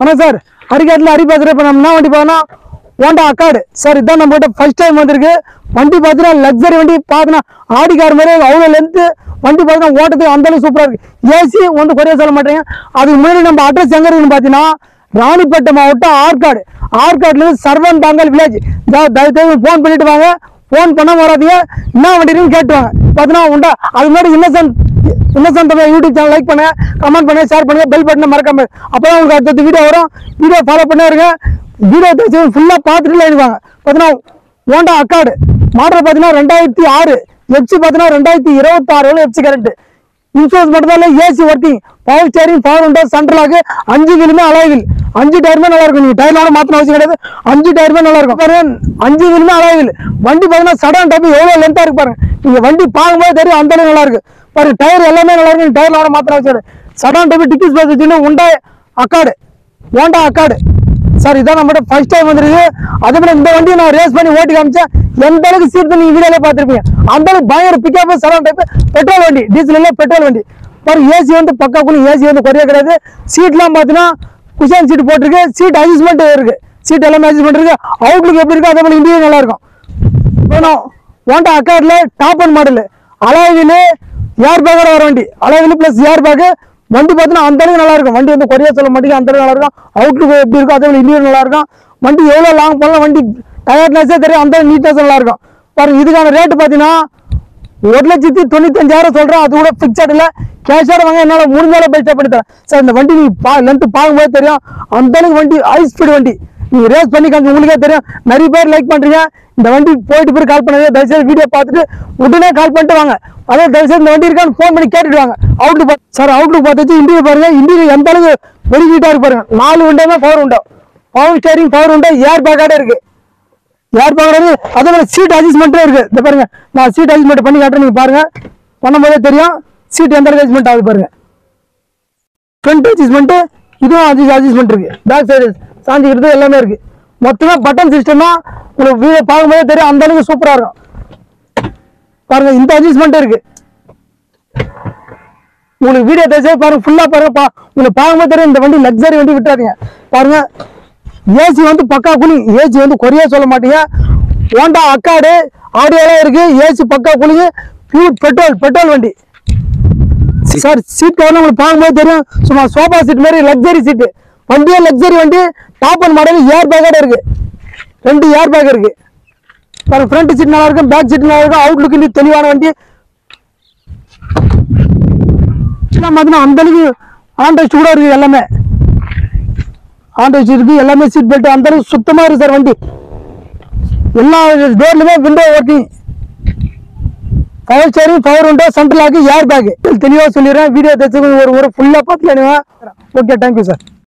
வணக்கம் சார் ஹரிகாட்டில் ஹரி பேசுகிறேன் இப்போ நம்ம என்ன வண்டி பார்த்தோன்னா ஹோண்டா அக்காடு சார் இதான் நம்ம கிட்ட ஃபர்ஸ்ட் டைம் வந்திருக்கு வண்டி பார்த்தீங்கன்னா லக்ஸரி வண்டி பார்த்தீங்கன்னா ஆடி கார் மாதிரி அவ்வளோ லென்த்து வண்டி பார்த்தீங்கன்னா ஓட்டத்துக்கு அந்த அளவுக்கு சூப்பராக இருக்குது ஏசி வந்து குறைய சொல்ல மாட்டேங்க அதுக்கு முன்னாடி நம்ம அட்ரஸ் எங்கே இருக்குன்னு பார்த்தீங்கன்னா ராணிப்பேட்டை மாவட்டம் ஆற்காடு ஆற்காடுலேருந்து சர்வன் தாங்கல் வில்லேஜ் தயவுசெய்து ஃபோன் பண்ணிட்டு வாங்க ஃபோன் பண்ண வராதீங்க என்ன வண்டி இருக்குன்னு கேட்டுவாங்க பார்த்தீங்கன்னா உண்டா அது முன்னாடி innocent innocent YouTube channel like பண்ணுங்க கமெண்ட் பண்ணுங்க ஷேர் பண்ணுங்க பெல் பட்டனை மறக்காம அப்பதான் உங்களுக்கு அடுத்தடுத்த வீடியோ வரும் வீடியோ ஃபாலோ பண்ணே இருங்க வீடியோ தெரிஞ்சு ஃபுல்லா பார்த்துட்டு எழுதுவாங்க பார்த்தீங்கன்னா ஹோண்டா அக்காடு மாடல் பார்த்தீங்கன்னா ரெண்டாயிரத்தி ஆறு எஃப்சி பார்த்தீங்கன்னா ரெண்டாயிரத்தி இருபத்தி ஆறு எஃப்சி கரண்ட் இன்சூரன்ஸ் மட்டும் தான் AC working power steering power window சென்ட்ரலாக அஞ்சு வீலுமே அலாய்வில் அஞ்சு டயருமே நல்லா இருக்கும் நீங்க டயர்னால மாத்தின அவசியம் கிடையாது அஞ்சு டயருமே நல்லா இருக்கும் பாருங்க அஞ்சு வீலுமே அலாய்வில் வண்டி பார்த்தீங்கன்னா சடன் டைப் எவ்வளவு லென்த்தா இருக்கு பாருங்க நீங்க வண்டி பார்க்கும்போது தெரியும் அந்த அளவுக்கு நல்லா இருக்கு பாருங்க டயர் எல்லாமே நல்லா இருக்கு டயர்னால மாத்தின அவசியம் கிடையாது சடன் டைப் டிக்கி ஸ்பேஸ் வச்சுன்னு உண்டா அக்காடு ஹோண்டா அக்காடு சார் இதான் நம்மகிட்ட ஃபர்ஸ்ட் டைம் வந்துருக்கு அதே மாதிரி இந்த வண்டியை நான் ரேஸ் பண்ணி ஓட்டி காமிச்சேன் எந்த அளவுக்கு சீட் நீங்க வீடியோல பார்த்துருப்பீங்க அந்த அளவுக்கு பயங்கர பிக்கப் சரௌண்ட் டைப் பெட்ரோல் வண்டி டீசல் இல்ல பெட்ரோல் வண்டி பாரு ஏசி வந்து பக்கா குழி ஏசி வந்து குறைய கிடையாது சீட்லாம் பார்த்தீங்கன்னா குஷன் சீட் போட்டிருக்கு சீட் அட்ஜஸ்ட்மெண்ட் இருக்கு சீட் எல்லாமே அட்ஜஸ்ட்மெண்ட் இருக்கு அவுட்லுக் எப்படி இருக்கு அதே மாதிரி இன்டீரியர் நல்லா இருக்கும் வேணும் ஹோண்டா அக்கார்ட்ல top and model alloy wheel air பேக்கோட வர வண்டி அலாய்வில் ப்ளஸ் ஏர் பேக்கு வண்டி பார்த்தீங்கன்னா அந்த அளவுக்கு நல்லா இருக்கும் வண்டி வந்து குறைய சொல்ல மாட்டேங்குது அந்த அளவுக்கு நல்லா இருக்கும் அவுட்லுக் எப்படி இருக்கும் அதே மாதிரி இன்டீரியர் நல்லா இருக்கும் வண்டி எவ்வளோ லாங் போகலாம் வண்டி டயர்ட்னஸே தெரியும் அந்த நீட்னஸ் நல்லா இருக்கும் பாருங்க இதுக்கான ரேட்டு பார்த்தீங்கன்னா ஒரு லட்சத்தி தொண்ணூத்தஞ்சாயிரம் சொல்றேன் அது கூட பிக்சட் இல்ல கேஷோட வாங்க என்னால முடிஞ்சால பெஸ்ட் பண்ணி தரேன் சார் இந்த வண்டி நீங்க பா லென்த் பார்க்கும்போது தெரியும் அந்த அளவுக்கு வண்டி ஹை ஸ்பீடு வண்டி நீங்க ரேஸ் பண்ணி காமிச்சு உங்களுக்கே தெரியும் நிறைய பேர் லைக் பண்றீங்க இந்த வண்டி போயிட்டு போய் கால் பண்ணுங்க தயவுசெய்து வீடியோ பார்த்துட்டு உடனே கால் பண்ணிட்டு வாங்க அதே தயவுசெய்து இந்த வண்டி இருக்கான்னு ஃபோன் பண்ணி கேட்டுட்டு வாங்க அவுட்லுக் சார் அவுட்லுக் பார்த்துச்சு இன்டீரியர் பாருங்க இன்டீரியர் எந்த அளவுக்கு வெளிக்கிட்டா இருக்கு பாருங்க நாலு உண்டோ பவர் உண்டோ பவர் ஸ்டேரிங் பவர் உண்டோ ஏர் பேக்கோட இருக்கு யார் பாக்குறது அதே மாதிரி சீட் அட்ஜஸ்ட்மெண்ட்டும் இருக்கு இந்த பாருங்க நான் சீட் அட்ஜஸ்ட்மெண்ட் பண்ணி காட்டுறேன் நீங்க பாருங்க பண்ணும்போதே தெரியும் சீட் எந்த அட்ஜஸ்ட்மெண்ட் ஆகுது பாருங்க ஃப்ரண்ட் அட்ஜஸ்ட்மெண்ட் இதுவும் அட்ஜஸ்ட் அட்ஜஸ்ட்மெண்ட் இருக்கு பேக் சைடு சாஞ்சிக்கிறது எல்லாமே இருக்கு மொத்தமா பட்டன் சிஸ்டம் தான் உங்களுக்கு வீடியோ பார்க்கும்போதே தெரியும் அந்த அளவுக்கு சூப்பரா இருக்கும் பாருங்க இந்த அட்ஜஸ்ட்மெண்ட் இருக்கு உங்களுக்கு வீடியோ தேவை பாருங்க ஃபுல்லா பாருங்க பா உங்களுக்கு பார்க்கும்போது தெரியும் இந்த வண்டி லக்ஸரி வண்டி விட்டுறாதீங்க பாருங்க ஏசி வந்து பக்கா கூலிங் ஏசி வந்து குறைய சொல்ல மாட்டீங்க ஹோண்டா அக்காடு ஆடியோலாம் இருக்கு ஏசி பக்கா கூலிங் பியூர் பெட்ரோல் பெட்ரோல் வண்டி சார் சீட் கவர் உங்களுக்கு பார்க்கும்போது தெரியும் சும்மா சோஃபா சீட் மாதிரி லக்ஸரி சீட்டு வண்டியே லக்ஸரி வண்டி டாப் அண்ட் மாடல் ஏர் பேக்கோட இருக்கு ரெண்டு ஏர் பேக் இருக்கு பாருங்க ஃப்ரண்ட் சீட் நல்லா இருக்கும் பேக் சீட் நல்லா இருக்கும் அவுட்லுக் இன்னும் தெளிவான வண்டி எல்லாம் பார்த்தீங்கன்னா அந்த அளவுக்கு ஆண்ட்ராய்ட் கூட இருக்கு எல்லாமே ஆண்ட்ராய்ட் இருக்கு எல்லாமே சீட் பெல்ட் அந்த அளவுக்கு சுத்தமா இருக்கு சார் வண்டி எல்லா டோர்லுமே விண்டோ ஓட்டிங் power steering power window central ஆகி ஏர் பேக் தெளிவாக சொல்லிடுறேன் வீடியோ தச்சு ஒரு ஒரு ஃபுல்லாக பார்த்து ஓகே தேங்க்யூ சார்